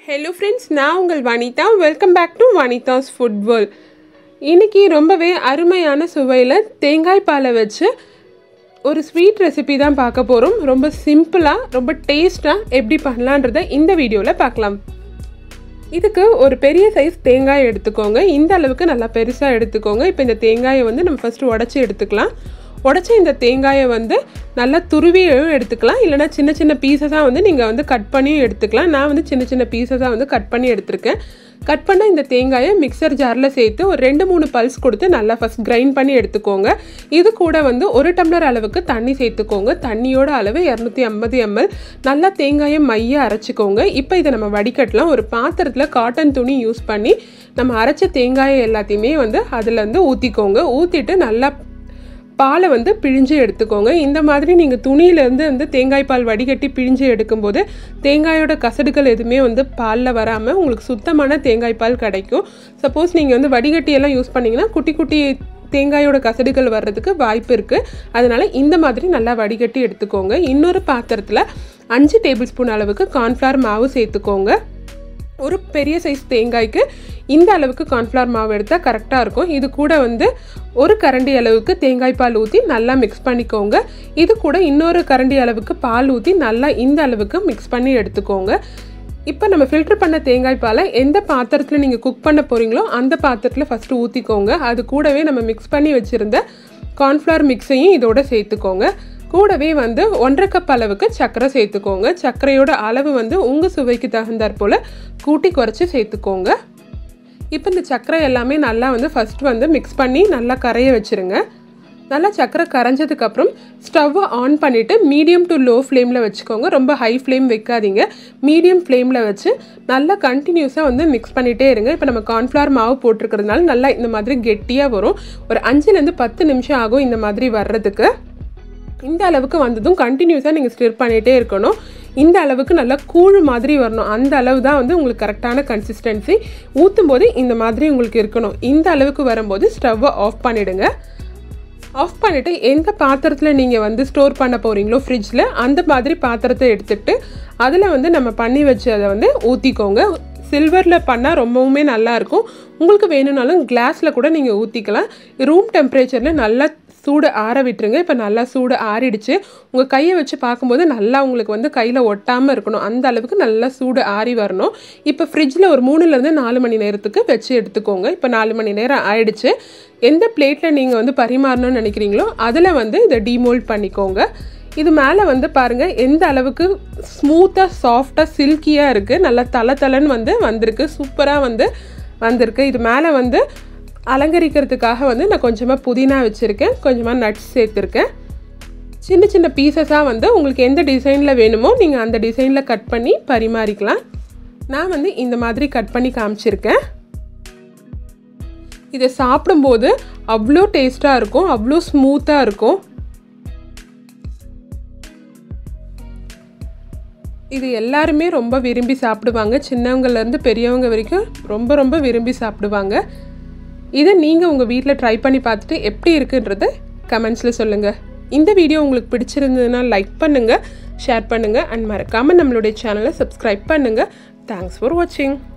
hello friends நான் உங்கள் Vanitha welcome back to Vanitha's food world இன்னைக்கு ரொம்பவே அருமையான சுவையில் தேங்காய் பாலை வச்சு ஒரு ஸ்வீட் ரெசிபி தான் பார்க்க போகிறோம் ரொம்ப சிம்பிளாக ரொம்ப டேஸ்ட்டாக எப்படி பண்ணலான்றதை இந்த வீடியோவில் பார்க்கலாம் இதுக்கு ஒரு பெரிய சைஸ் தேங்காய் எடுத்துக்கோங்க இந்த அளவுக்கு நல்லா பெருசாக எடுத்துக்கோங்க இப்போ இந்த தேங்காயை வந்து நம்ம ஃபஸ்ட்டு உடச்சி எடுத்துக்கலாம் உடச்ச இந்த தேங்காயை வந்து நல்லா துருவியும் எடுத்துக்கலாம் இல்லைனா சின்ன சின்ன பீசஸாக வந்து நீங்கள் வந்து கட் பண்ணியும் எடுத்துக்கலாம் நான் வந்து சின்ன சின்ன பீசஸாக வந்து கட் பண்ணி எடுத்திருக்கேன் கட் பண்ண இந்த தேங்காயை மிக்சர் ஜாரில் சேர்த்து ஒரு ரெண்டு மூணு பல்ஸ் கொடுத்து நல்லா ஃபஸ்ட் கிரைண்ட் பண்ணி எடுத்துக்கோங்க இது கூட வந்து ஒரு டம்ளர் அளவுக்கு தண்ணி சேர்த்துக்கோங்க தண்ணியோட அளவு இரநூத்தி ஐம்பது எம்எல் நல்லா தேங்காயை மைய அரைச்சிக்கோங்க இப்போ இதை நம்ம வடிகட்டலாம் ஒரு பாத்திரத்தில் காட்டன் துணி யூஸ் பண்ணி நம்ம அரைச்ச தேங்காயை எல்லாத்தையுமே வந்து அதில் வந்து ஊற்றிக்கோங்க ஊற்றிட்டு நல்லா பாலை வந்து பிழிஞ்சு எடுத்துக்கோங்க இந்த மாதிரி நீங்கள் துணியிலேருந்து வந்து தேங்காய் பால் வடிகட்டி பிழிஞ்சு எடுக்கும்போது தேங்காயோட கசடுகள் எதுவுமே வந்து பாலில் வராமல் உங்களுக்கு சுத்தமான தேங்காய் பால் கிடைக்கும் சப்போஸ் நீங்கள் வந்து வடிகட்டி எல்லாம் யூஸ் பண்ணிங்கன்னா குட்டி குட்டி தேங்காயோட கசடுகள் வர்றதுக்கு வாய்ப்பு இருக்குது அதனால் இந்த மாதிரி நல்லா வடிகட்டி எடுத்துக்கோங்க இன்னொரு பாத்திரத்தில் அஞ்சு டேபிள் ஸ்பூன் அளவுக்கு கார்ன்ஃப்ளவர் மாவு சேர்த்துக்கோங்க ஒரு பெரிய சைஸ் தேங்காய்க்கு இந்த அளவுக்கு கார்ன்ஃப்ளவர் மாவு எடுத்தால் கரெக்டாக இருக்கும் இது கூட வந்து ஒரு கரண்டி அளவுக்கு தேங்காய் பால் ஊற்றி நல்லா மிக்ஸ் பண்ணிக்கோங்க இது கூட இன்னொரு கரண்டி அளவுக்கு பால் ஊற்றி நல்லா இந்த அளவுக்கு மிக்ஸ் பண்ணி எடுத்துக்கோங்க இப்போ நம்ம ஃபில்டர் பண்ண தேங்காய் பாலை எந்த பாத்திரத்தில் நீங்கள் குக் பண்ண போகிறீங்களோ அந்த பாத்திரத்தில் ஃபஸ்ட்டு ஊற்றிக்கோங்க அது கூடவே நம்ம மிக்ஸ் பண்ணி வச்சுருந்த கார்ன்ஃப்ளவர் மிக்ஸையும் இதோட சேர்த்துக்கோங்க கூடவே வந்து ஒன்றரை கப் அளவுக்கு சர்க்கரை சேர்த்துக்கோங்க சர்க்கரையோட அளவு வந்து உங்கள் சுவைக்கு தகுந்தாற் போல் கூட்டி குறைச்சி சேர்த்துக்கோங்க இப்போ இந்த சர்க்கரை எல்லாமே நல்லா வந்து ஃபஸ்ட் வந்து மிக்ஸ் பண்ணி நல்லா கரைய வச்சுருங்க நல்லா சர்க்கரை கரைஞ்சதுக்கப்புறம் ஸ்டவ்வை ஆன் பண்ணிவிட்டு மீடியம் டு லோ ஃப்ளேமில் வச்சுக்கோங்க ரொம்ப ஹை ஃப்ளேம் வைக்காதீங்க மீடியம் ஃப்ளேமில் வச்சு நல்லா கண்டினியூஸாக வந்து மிக்ஸ் பண்ணிகிட்டே இருங்க இப்போ நம்ம கார்ன்ஃப்ளவர் மாவு போட்டிருக்கிறதுனால நல்லா இந்த மாதிரி கெட்டியாக வரும் ஒரு அஞ்சுலேருந்து பத்து நிமிஷம் ஆகும் இந்த மாதிரி வர்றதுக்கு இந்த அளவுக்கு வந்ததும் கண்டினியூஸாக நீங்கள் ஸ்டிர் பண்ணிகிட்டே இருக்கணும் இந்த அளவுக்கு நல்லா கூழ் மாதிரி வரணும் அந்த அளவு தான் வந்து உங்களுக்கு கரெக்டான கன்சிஸ்டன்சி ஊற்றும் போது இந்த மாதிரி உங்களுக்கு இருக்கணும் இந்த அளவுக்கு வரும்போது ஸ்டவ்வை ஆஃப் பண்ணிவிடுங்க ஆஃப் பண்ணிவிட்டு எந்த பாத்திரத்தில் நீங்கள் வந்து ஸ்டோர் பண்ண போகிறீங்களோ ஃப்ரிட்ஜில் அந்த மாதிரி பாத்திரத்தை எடுத்துகிட்டு அதில் வந்து நம்ம பண்ணி வச்சதை வந்து ஊற்றிக்கோங்க சில்வரில் பண்ணால் ரொம்பவுமே நல்லாயிருக்கும் உங்களுக்கு வேணும்னாலும் கிளாஸில் கூட நீங்கள் ஊற்றிக்கலாம் ரூம் டெம்பரேச்சரில் நல்லா சூடு ஆற விட்டுருங்க இப்போ நல்லா சூடு ஆறிடுச்சு உங்கள் கையை வச்சு பார்க்கும்போது நல்லா உங்களுக்கு வந்து கையில் ஒட்டாமல் இருக்கணும் அந்த அளவுக்கு நல்லா சூடு ஆறி வரணும் இப்போ ஃப்ரிட்ஜில் ஒரு மூணுலேருந்து நாலு மணி நேரத்துக்கு வச்சு எடுத்துக்கோங்க இப்போ நாலு மணி நேரம் ஆயிடுச்சு எந்த பிளேட்டில் நீங்கள் வந்து பரிமாறணும்னு நினைக்கிறீங்களோ அதில் வந்து இதை டிமோல்ட் பண்ணிக்கோங்க இது மேலே வந்து பாருங்கள் எந்த அளவுக்கு ஸ்மூத்தாக சாஃப்டாக சில்கியாக இருக்குது நல்லா தலை தலைன்னு வந்து வந்திருக்கு சூப்பராக வந்து வந்திருக்கு இது மேலே வந்து அலங்கரிக்கிறதுக்காக வந்து நான் கொஞ்சமாக புதினா வச்சுருக்கேன் கொஞ்சமாக நட்ஸ் சேர்த்துருக்கேன் சின்ன சின்ன பீசஸாக வந்து உங்களுக்கு எந்த டிசைனில் வேணுமோ நீங்கள் அந்த டிசைனில் கட் பண்ணி பரிமாறிக்கலாம் நான் வந்து இந்த மாதிரி கட் பண்ணி காமிச்சிருக்கேன் இதை சாப்பிடும்போது அவ்வளோ டேஸ்ட்டாக இருக்கும் அவ்வளோ ஸ்மூத்தாக இருக்கும் இது எல்லாருமே ரொம்ப விரும்பி சாப்பிடுவாங்க சின்னவங்கலேருந்து பெரியவங்க வரைக்கும் ரொம்ப ரொம்ப விரும்பி சாப்பிடுவாங்க இதை நீங்கள் உங்கள் வீட்டில் ட்ரை பண்ணி பார்த்துட்டு எப்படி இருக்குன்றத கமெண்ட்ஸில் சொல்லுங்கள் இந்த வீடியோ உங்களுக்கு பிடிச்சிருந்ததுன்னா லைக் பண்ணுங்கள் ஷேர் பண்ணுங்கள் அண்ட் மறக்காமல் நம்மளுடைய சேனலை சப்ஸ்கிரைப் பண்ணுங்கள் தேங்க்ஸ் ஃபார் வாட்சிங்